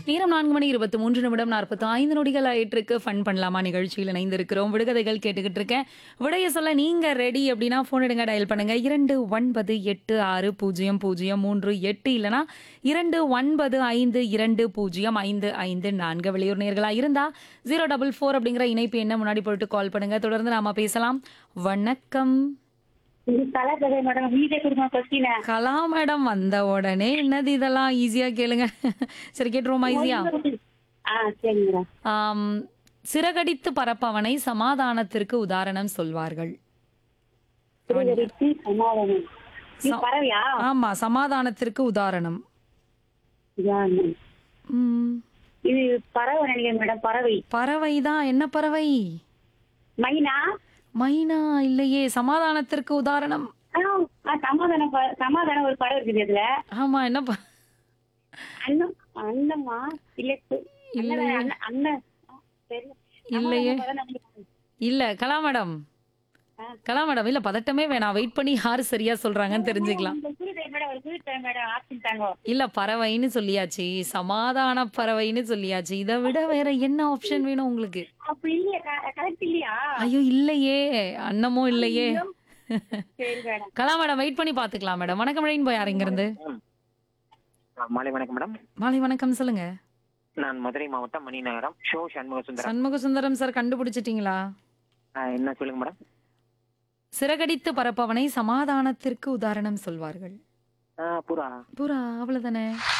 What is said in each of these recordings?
நேரம் நான்கு மணி இருபத்தி மூன்று நிமிடம் நாற்பத்தி ஐந்து நொடிகள் ஆயிட்டிருக்கு ஃபன் பண்ணலாமா நிகழ்ச்சியில் இணைந்திருக்கிறோம் விடுகதைகள் கேட்டுக்கிட்டு இருக்கேன் விடைய சொல்ல நீங்க ரெடி அப்படின்னா ஃபோன் எடுங்க டயல் பண்ணுங்க இரண்டு ஒன்பது எட்டு ஆறு பூஜ்ஜியம் பூஜ்ஜியம் மூன்று எட்டு இல்லனா இரண்டு ஒன்பது ஐந்து இரண்டு பூஜ்ஜியம் ஐந்து ஐந்து நான்கு வெளியூர் நேர்களா இருந்தா ஜீரோ டபுள் ஃபோர் அப்படிங்கிற இணைப்பு என்ன முன்னாடி போட்டு கால் பண்ணுங்க தொடர்ந்து நாம பேசலாம் வணக்கம் இது கலாக்கதை மேடம் வீட்டை கொடுங்க கொஸ்டின கலா மேடம் வந்த உடனே என்னது இதெல்லாம் ஈஸியா கேளுங்க சரி கேட்டுருவோமா ஈஸியா ஆ சரி மேடம் ஆம், சிறகடித்து பறப்பவனை சமாதானத்திற்கு உதாரணம் சொல்வார்கள் திருவடிக்கு சமாதானம் இது பறவையா ஆமா சமாதானத்திற்கு உதாரணம் உதாரணம். ம், இது பறவை நினைக்கிறேன் மேடம் பறவை பறவைதான் என்ன பறவை மைனா மைனா இல்லையே சமாதானத்திற்கு உதாரணம் ஆ, ஆ, சமாதானம் ப- சமாதானம் ஒரு பறவை இருக்குது அதுல ஆமா என்ன ப- அண்ணம் அண்ணம்மா இல்ல கு- இல்லையே. அண்ணன் அண்ணன் ஆ, தெரியல. இல்லையே. சமாதானம் பறவை நினைக்கிறேன். இல்ல கலா மேடம் ஆ. கலா மேடம் இல்ல பதட்டமே வேணாம் வெயிட் பண்ணி யாரு சரியா சொல்றாங்கன்னு தெரிஞ்சுக்கலாம் இந்த குரு டைம் மேடம் ஒரு குரு டைம் மேடம் ஆப்ஷன் தாங்க இல்ல பறவைன்னு சொல்லியாச்சு சமாதான பறவைன்னு சொல்லியாச்சு இதை விட வேற என்ன ஆப்ஷன் வேணும் உங்களுக்கு அப்படி இல்லையா கரெக்ட் இல்லையா ஐயோ இல்லையே அன்னமும் இல்லையே சரி மேடம் கலா மேடம் வெயிட் பண்ணி பாத்துக்கலாம் மேடம் வணக்கம் ரெயின் போய் இங்க இருந்து ஆ, மாலை வணக்கம் மேடம் மாலை வணக்கம் சொல்லுங்க நான் மதுரை மாவட்டம் மணிநகரம் ஷோ சண்முக சுந்தரம் சண்முக சுந்தரம் சார் கண்டுபிடிச்சிட்டீங்களா ஆ, என்ன சொல்லுங்க மேடம் சிறகடித்து பறப்பவனை சமாதானத்திற்கு உதாரணம் சொல்வார்கள் ஆ, புறா புறா அவ்வளவுதானே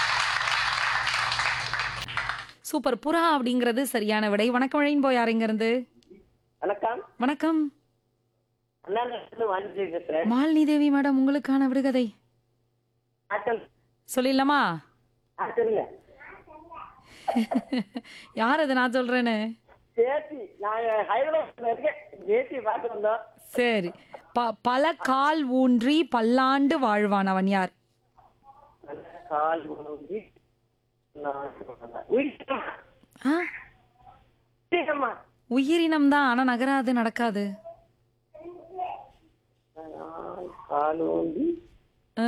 சூப்பர் புறா அப்படிங்கிறது சரியான விடை வணக்கம் ரெயின் போய் இங்க இருந்து வணக்கம் வணக்கம் அண்ணா வாஞ்சி பேசுறேன் மாலினி தேவி மேடம் உங்களுக்கான விடுகதை ஆட்டம் சொல்லிடலாமா ஆ சொல்லுங்க யார் அது நான் சொல்றேன்னு ஜேசி நாங்க ஹைதராபாத்ல இருக்கேன் ஜேசி பார்த்து வந்தோம் சரி ப பல கால் ஊன்றி பல்லாண்டு வாழ்வான் அவன் யார் கால் ஊன்றி நான் உயிரினம். ஆ உயிரினமா? உயிரினம் தான் ஆனா நகராது நடக்காது நான் கால் ஊன்றி